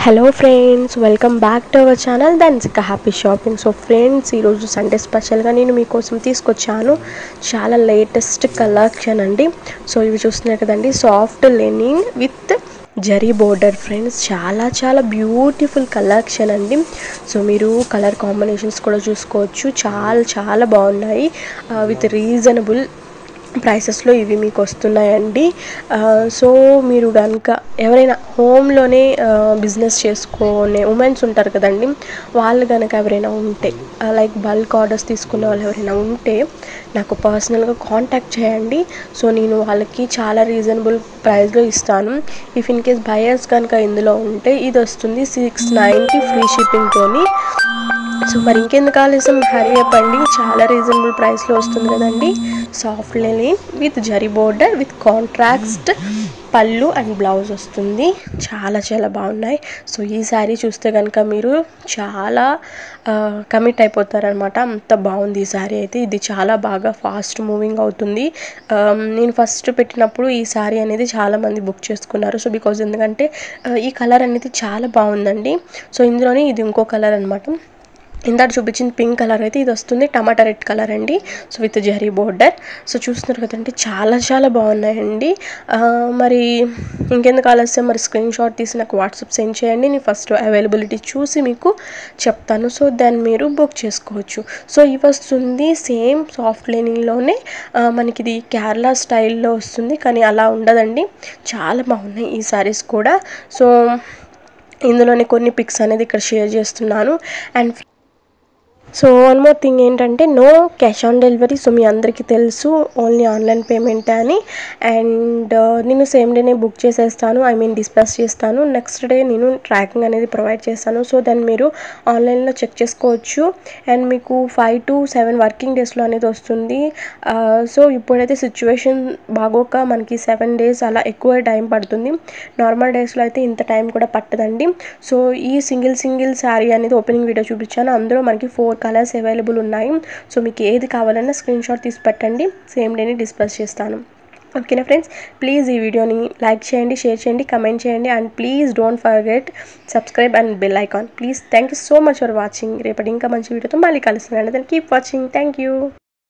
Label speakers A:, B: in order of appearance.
A: hello friends welcome back to our channel దెన్సిక happy shopping so friends ఈరోజు Sunday స్పెషల్గా నేను మీకోసం తీసుకొచ్చాను చాలా లేటెస్ట్ కలెక్షన్ అండి సో ఇవి చూస్తున్నారు కదండి soft linen with zari border friends చాలా చాలా బ్యూటిఫుల్ కలెక్షన్ అండి సో మీరు కలర్ కాంబినేషన్స్ కూడా చూసుకోవచ్చు చాలా చాలా బాగున్నాయి విత్ రీజనబుల్ ప్రైసెస్లో ఇవి మీకు వస్తున్నాయండి ఆ, సో మీరు కనుక ఎవరైనా హోమ్లోనే బిజినెస్ చేసుకునే ఉమెన్స్ ఉంటారు కదండి వాళ్ళు కనుక ఎవరైనా ఉంటే లైక్ బల్క్ ఆర్డర్స్ తీసుకునే వాళ్ళు ఎవరైనా ఉంటే నాకు పర్సనల్గా కాంటాక్ట్ చేయండి సో నేను వాళ్ళకి చాలా రీజనబుల్ ప్రైస్లో ఇస్తాను ఇఫ్ ఇన్ కేస్ బయర్స్ కనుక ఇందులో ఉంటే ఇది వస్తుంది సిక్స్ నైంటీ ఫ్రీ షిప్పింగ్తోని సో మరి ఇంకెందుకు ఆలస్యం హరీ అప్ అండి చాలా రీజనబుల్ ప్రైస్లో వస్తుంది కదండి soft linen with zari border with contrast pallu and blouse వస్తుంది చాలా చాలా బాగున్నాయి సో ఈ శారీ చూస్తే కనుక మీరు చాలా కమిట్ అయిపోతారనమాట అంత బాగుంది ఈ శారీ అయితే ఇది చాలా బాగా ఫాస్ట్ మూవింగ్ అవుతుంది ఆ, నేను ఫస్ట్ పెట్టినప్పుడు ఈ శారీ అనేది చాలామంది బుక్ చేసుకున్నారు సో బికాజ్ ఎందుకంటే ఆ, ఈ కలర్ అనేది చాలా బాగుందండి సో ఇందులోనే ఇది ఇంకో కలర్ అనమాట ఇందాక చూపించిన పింక్ కలర్ అయితే ఇది వస్తుంది టమాటా రెడ్ కలర్ అండి so with zari border so చూస్తున్నారు కదండి చాలా చాలా బాగున్నాయండి ఆ, మరి ఇంకెందుకు ఆలస్యం మరి స్క్రీన్ షాట్ తీసి నాకు వాట్సాప్ సెండ్ చేయండి నేను ఫస్ట్ అవైలబిలిటీ చూసి మీకు చెప్తాను సో దాన్ని మీరు బుక్ చేసుకోవచ్చు సో ఇవి వస్తుంది సేమ్ సాఫ్ట్ లెనింగ్లోనే మనకి ఇది కేరళ స్టైల్లో వస్తుంది కానీ అలా ఉండదండి చాలా బాగున్నాయి ఈ సారీస్ కూడా సో ఇందులోనే కొన్ని పిక్స్ అనేది ఇక్కడ షేర్ చేస్తున్నాను and so one more thing ఏంటంటే no cash on delivery so మీ అందరికీ తెలుసు ఓన్లీ ఆన్లైన్ పేమెంట్ అని అండ్ నేను సేమ్ డేనే బుక్ చేసేస్తాను ఐ మీన్ డిస్పాచ్ చేస్తాను నెక్స్ట్ డే నేను ట్రాకింగ్ అనేది ప్రొవైడ్ చేస్తాను సో దాన్ని మీరు ఆన్లైన్లో చెక్ చేసుకోవచ్చు అండ్ మీకు ఫైవ్ టు సెవెన్ వర్కింగ్ డేస్లో అనేది వస్తుంది సో ఇప్పుడైతే సిచ్యువేషన్ బాగోక మనకి సెవెన్ డేస్ అలా ఎక్కువ టైం పడుతుంది నార్మల్ డేస్లో అయితే ఇంత టైం కూడా పట్టదండి సో ఈ సింగిల్ సింగిల్ శారీ అనేది ఓపెనింగ్ వీడియో చూపించాను అందులో మనకి ఫోర్ కలర్స్ అవైలబుల్ ఉన్నాయి సో మీకు ఏది కావాలన్నా స్క్రీన్ షాట్ తీసి పెట్టండి సేమ్ డేని డిస్పాచ్ చేస్తాను ఓకేనా ఫ్రెండ్స్ ప్లీజ్ ఈ వీడియోని లైక్ చేయండి షేర్ చేయండి కమెంట్ చేయండి and please don't forget subscribe and bell icon please thank you so much for watching రేపటి ఇంకా మంచి వీడియోతో మళ్ళీ కలుస్తున్నాను దాన్ని కీప్ వాచింగ్ థ్యాంక్ యూ